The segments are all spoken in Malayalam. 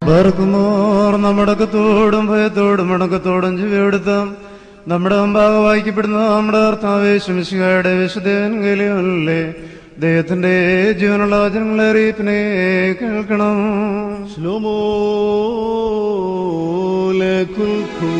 ബർക്കുമോർ നമ്മുടക്കത്തോടും ഭയത്തോടും മടക്കത്തോടും ജീവിയെടുത്താം നമ്മുടെ മുമ്പാകെ വായിക്കപ്പെടുന്ന നമ്മുടെ കർത്താവേ ശമിശികായുടെ വിശുദ്ധേവൻകേലിയല്ലേ ദൈവത്തിന്റെ ജീവനുള്ള വചനങ്ങളെ അറിയിപ്പിനെ കേൾക്കണം ശ്ലോമോ ലകുൽഖൂ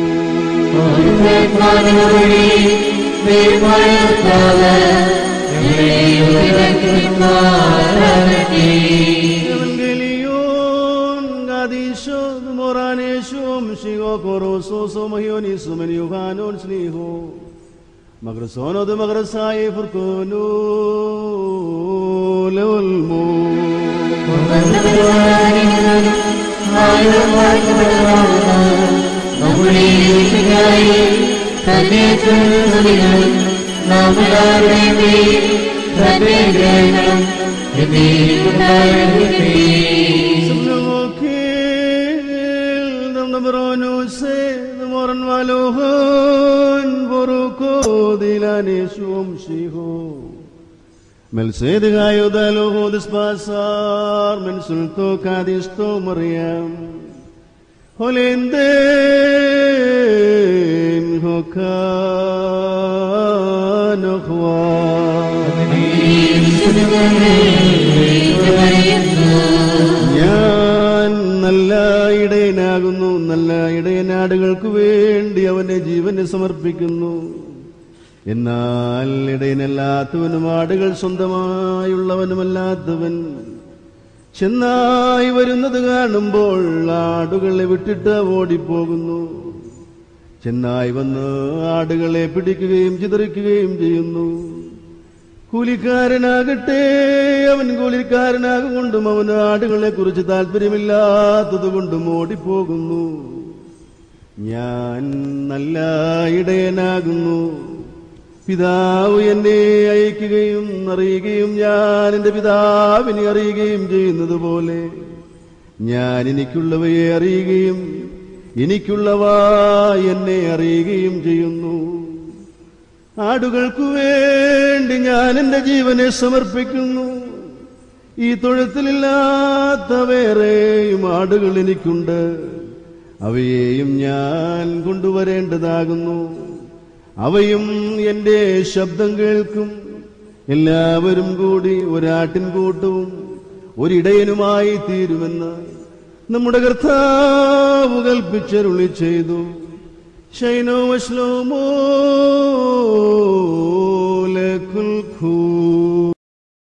Evangelion gadisho moranesho mshigo koroso somahioni sumeni uvanon sliho magrasono de magrasai furkono leolmo നമ്മുടെ രക്ഷകനായി തന്നെ ചൊല്ലുന്നതിനും നാം എല്ലാവരുടെയും മേൽ തന്റെ ഗ്രഹങ്ങളും എന്നേക്കുണ്ടായിരിക്കട്ടെ. Subnamokil dam namrono se moran valohon boruko dilane shum shiho Melsed gayo daloho despasar men sulto kadisto Maryam Holenden hokan ഞാൻ നല്ല ഇടയനാകുന്നു നല്ല ഇടയനാടുകൾക്ക് വേണ്ടി അവന്റെ ജീവനെ സമർപ്പിക്കുന്നു എന്നാൽ ഇടയനല്ലാത്തവനും ആടുകൾ സ്വന്തമായുള്ളവനുമല്ലാത്തവൻ ചെന്നായി വരുന്നത് കാണുമ്പോൾ ആടുകളെ വിട്ടിട്ട് ഓടിപ്പോകുന്നു ചെന്നായി വന്ന് ആടുകളെ പിടിക്കുകയും ചിതറിക്കുകയും ചെയ്യുന്നു കൂലിക്കാരനാകട്ടെ അവൻ കൂലിക്കാരനാകൊണ്ടും അവന് ആടുകളെ കുറിച്ച് താല്പര്യമില്ലാത്തത് കൊണ്ടും ഓടിപ്പോകുന്നു ഞാൻ നല്ല ഇടയനാകുന്നു പിതാവ് എന്നെ അയക്കുകയും അറിയുകയും ഞാൻ എൻ്റെ പിതാവിനെ അറിയുകയും ചെയ്യുന്നത് പോലെ ഞാൻ എനിക്കുള്ളവയെ അറിയുകയും എനിക്കുള്ളവ എന്നെ അറിയുകയും ചെയ്യുന്നു ആടുകൾക്കു വേണ്ടി ഞാൻ എൻ്റെ ജീവനെ സമർപ്പിക്കുന്നു ഈ തൊഴുത്തിലില്ലാത്ത വേറെയും ആടുകൾ എനിക്കുണ്ട് അവയെയും ഞാൻ കൊണ്ടുവരേണ്ടതാകുന്നു അവയും എൻ്റെ ശബ്ദം കേൾക്കും എല്ലാവരും കൂടി ഒരാട്ടിൻ കൂട്ടവും ഒരിടയനുമായി തീരുമെന്ന് നമ്മുടെ കർത്താവ് കൽപ്പിച്ചരുളി ചെയ്തു ശൈനോ വശ്ലോമോ ലകുൽഖൂ